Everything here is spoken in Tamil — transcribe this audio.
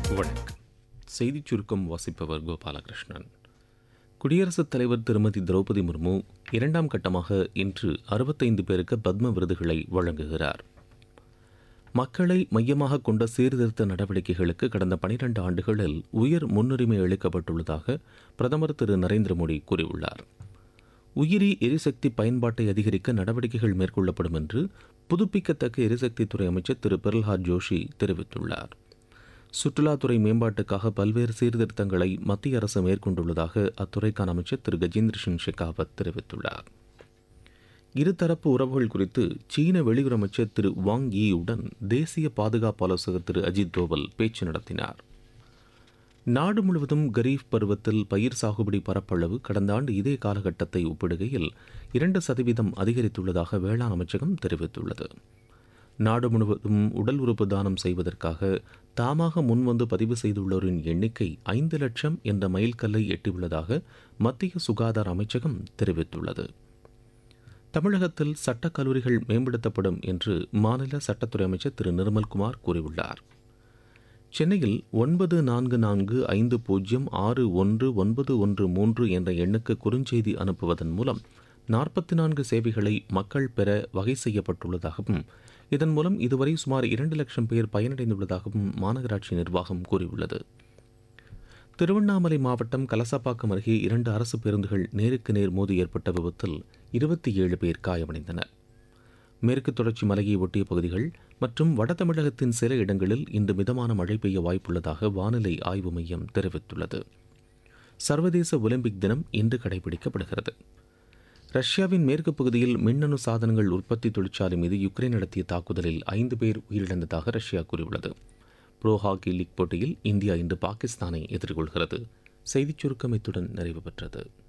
வணக்கம் செய்திச் சுருக்கம் வாசிப்பவர் கோபாலகிருஷ்ணன் குடியரசுத் தலைவர் திருமதி திரௌபதி முர்மு இரண்டாம் கட்டமாக இன்று அறுபத்தைந்து பேருக்கு பத்ம விருதுகளை வழங்குகிறார் மக்களை மையமாக கொண்ட சீர்திருத்த நடவடிக்கைகளுக்கு கடந்த பனிரெண்டு ஆண்டுகளில் உயர் முன்னுரிமை அளிக்கப்பட்டுள்ளதாக பிரதமர் திரு நரேந்திர மோடி கூறியுள்ளார் உயிரி எரிசக்தி பயன்பாட்டை அதிகரிக்க நடவடிக்கைகள் மேற்கொள்ளப்படும் என்று புதுப்பிக்கத்தக்க எரிசக்தித்துறை அமைச்சர் திரு பிரல்ஹாத் ஜோஷி தெரிவித்துள்ளார் சுற்றுலாத்துறை மேம்பாட்டுக்காக பல்வேறு சீர்திருத்தங்களை மத்திய அரசு மேற்கொண்டுள்ளதாக அத்துறைக்கான அமைச்சர் திரு கஜேந்திர சிங் ஷெகாவத் தெரிவித்துள்ளார் இருதரப்பு உறவுகள் குறித்து சீன வெளியுறவு அமைச்சர் திரு வாங் ஈயுடன் தேசிய பாதுகாப்பு ஆலோசகர் திரு அஜித் தோவல் பேச்சு நடத்தினார் நாடு முழுவதும் கரீப் பருவத்தில் பயிர் சாகுபடி பரப்பளவு கடந்த ஆண்டு இதே காலகட்டத்தை ஒப்பிடுகையில் இரண்டு சதவீதம் அதிகரித்துள்ளதாக வேளாண் அமைச்சகம் தெரிவித்துள்ளது நாடு முழுவதும் உடல் உறுப்பு தானம் செய்வதற்காக தாமாக முன்வந்து பதிவு செய்துள்ளோரின் எண்ணிக்கை ஐந்து லட்சம் என்ற மைல்கல்லை எட்டியுள்ளதாக மத்திய சுகாதார அமைச்சகம் தெரிவித்துள்ளது தமிழகத்தில் சட்டக் கல்லூரிகள் மேம்படுத்தப்படும் என்று மாநில சட்டத்துறை அமைச்சர் திரு நிர்மல்குமார் கூறியுள்ளார் சென்னையில் ஒன்பது நான்கு நான்கு ஐந்து பூஜ்ஜியம் ஆறு ஒன்று ஒன்பது ஒன்று மூன்று என்ற எண்ணுக்கு குறுஞ்செய்தி அனுப்புவதன் மூலம் நாற்பத்தி நான்கு சேவைகளை மக்கள் பெற வகை செய்யப்பட்டுள்ளதாகவும் இதன் மூலம் இதுவரை சுமார் இரண்டு லட்சம் பேர் பயனடைந்துள்ளதாகவும் மாநகராட்சி நிர்வாகம் கூறியுள்ளது திருவண்ணாமலை மாவட்டம் கலசப்பாக்கம் அருகே இரண்டு அரசு பேருந்துகள் நேருக்கு நேர் மோதி ஏற்பட்ட விபத்தில் இருபத்தி ஏழு பேர் காயமடைந்தனர் மேற்கு தொடர்ச்சி மலையை ஒட்டிய பகுதிகள் மற்றும் வட தமிழகத்தின் சில இடங்களில் இன்று மிதமான மழை பெய்ய வாய்ப்புள்ளதாக வானிலை ஆய்வு மையம் தெரிவித்துள்ளது சர்வதேச ஒலிம்பிக் தினம் இன்று கடைபிடிக்கப்படுகிறது ரஷ்யாவின் மேற்கு பகுதியில் மின்னணு சாதனங்கள் உற்பத்தி தொழிற்சாலை மீது யுக்ரைன் நடத்திய தாக்குதலில் ஐந்து பேர் உயிரிழந்ததாக ரஷ்யா கூறியுள்ளது ப்ரோ ஹாக்கி லீக் போட்டியில் இந்தியா இன்று பாகிஸ்தானை எதிர்கொள்கிறது செய்திச் சுருக்கம் இத்துடன் நிறைவு பெற்றது